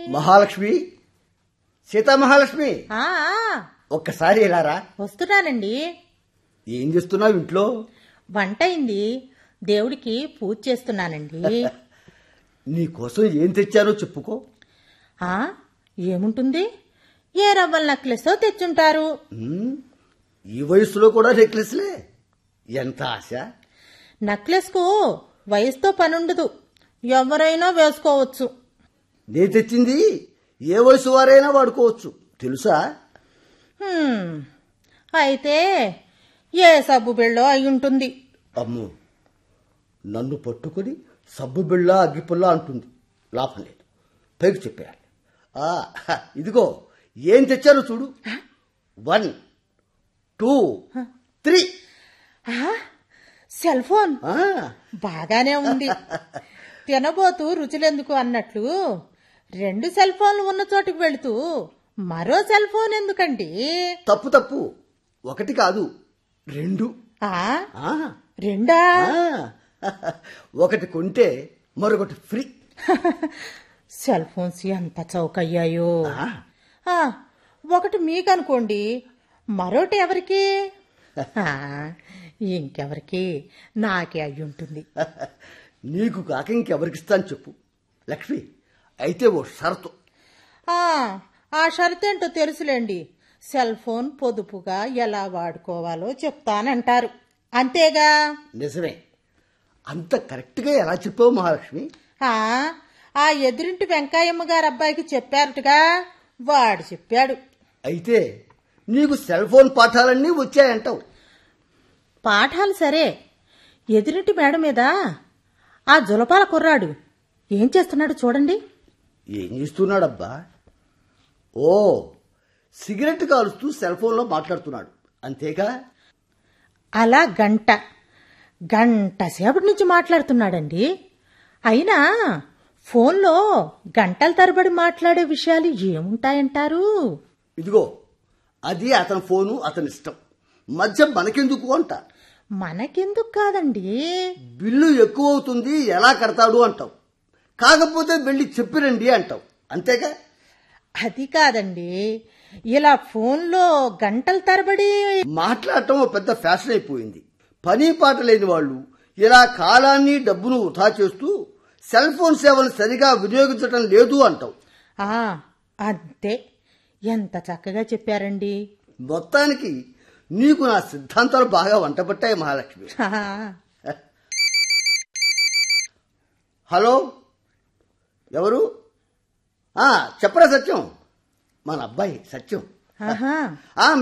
మహాలక్ష్మి సీతా మహాలక్ష్మి ఆ ఆ, ఒక్కసారి ఇలారా వస్తున్నానండి ఏం చేస్తున్నావు ఇంట్లో వంట అయింది దేవుడికి పూజ చేస్తున్నానండి నీ కోసం ఏం తెచ్చానో చెప్పుకో ఆ ఏముంటుంది ఏ రవ్వల నెక్లెస్ తెచ్చుంటారు ఉమ్, ఈ వయసులో కూడా నెక్లెస్లే ఎంత ఆశ నెక్లెస్కు వయసుతో పనుండదు ఎవరైనా వేసుకోవచ్చు నేను తెచ్చింది ఏ వయసు వారైనా వాడుకోవచ్చు తెలుసా హ్మ్, అయితే ఏ సబ్బు బిళ్ళో అయి ఉంటుంది అమ్మో నన్ను పట్టుకొని సబ్బు బిళ్ళ అగ్గిపుల్ల అంటుంది లాభం లేదు పైకి చెప్పేయాలి ఆ, హ, ఇదిగో ఏం తెచ్చారో చూడు వన్ టూ త్రీ ఆ, సెల్ ఫోన్ ఆ, బాగానే ఉంది తినబోతూ రుచులెందుకు అన్నట్లు రెండు సెల్ ఫోన్లు ఉన్న చోటుకు వెళుతూ మరో సెల్ ఫోన్ ఎందుకండి తప్పు తప్పు ఒకటి కాదు రెండు ఆ ఆ, రెండా ఆ, ఒకటి కొంటే మరొకటి ఫ్రీ సెల్ ఫోన్స్ ఎంత చౌకయ్యాయో ఆ, ఆ, ఒకటి మీకనుకోండి మరోటి ఎవరికి ఆ, ఇంకెవరికి నాకే అయి ఉంటుంది నీకు కాక ఇంకెవరికిస్తాను చెప్పు లక్ష్మి అయితే ఓ షరతు ఆ, ఆ షరతేంటో తెలుసులేండి సెల్ ఫోన్ పొదుపుగా ఎలా వాడుకోవాలో చెప్తానంటారు అంతేగా నిజమే అంత కరెక్ట్గా ఎలా చెప్పావు మహాలక్ష్మి ఆ, ఆ ఎదురింటి వెంకాయమ్మ గారు అబ్బాయికి చెప్పారటగా వాడు చెప్పాడు అయితే నీకు సెల్ ఫోన్ పాఠాలన్నీ వచ్చాయంటావు పాఠాలు సరే ఎదురింటి మేడ మీద ఆ జులపాల కుర్రాడు ఏం చేస్తున్నాడు చూడండి ఏం చేస్తున్నాడబ్బా ఓ సిగరెట్ కాలుస్తూ సెల్ ఫోన్లో మాట్లాడుతున్నాడు అంతేగా అలా గంట గంట సేపటి నుంచి మాట్లాడుతున్నాడండి అయినా ఫోన్లో గంటల తరబడి మాట్లాడే విషయాలు ఏముంటాయంటారు ఇదిగో అది అతని ఫోను అతని ఇష్టం మధ్య మనకెందుకు అంట మనకెందుకు కాదండి బిల్లు ఎక్కువ అవుతుంది ఎలా కడతాడు అంటావు కాకపోతే వెళ్ళి చెప్పిరండి అంటావు అంతేగా అది కాదండి ఇలా ఫోన్లో గంటల తరబడి మాట్లాడటం ఓ పెద్ద ఫ్యాషన్ అయిపోయింది పని పాట లేని వాళ్ళు ఇలా కాలాన్ని డబ్బును వృధా చేస్తూ సెల్ ఫోన్ సేవలు సరిగా వినియోగించటం లేదు అంటావు ఆ అంతే ఎంత చక్కగా చెప్పారండి మొత్తానికి నీకు నా సిద్ధాంతాలు బాగా వంటపట్టాయి మహాలక్ష్మి ఆహా. హలో ఎవరు ఆ, చెప్పరా సత్యం మన అబ్బాయి సత్యం ఆహా ఆ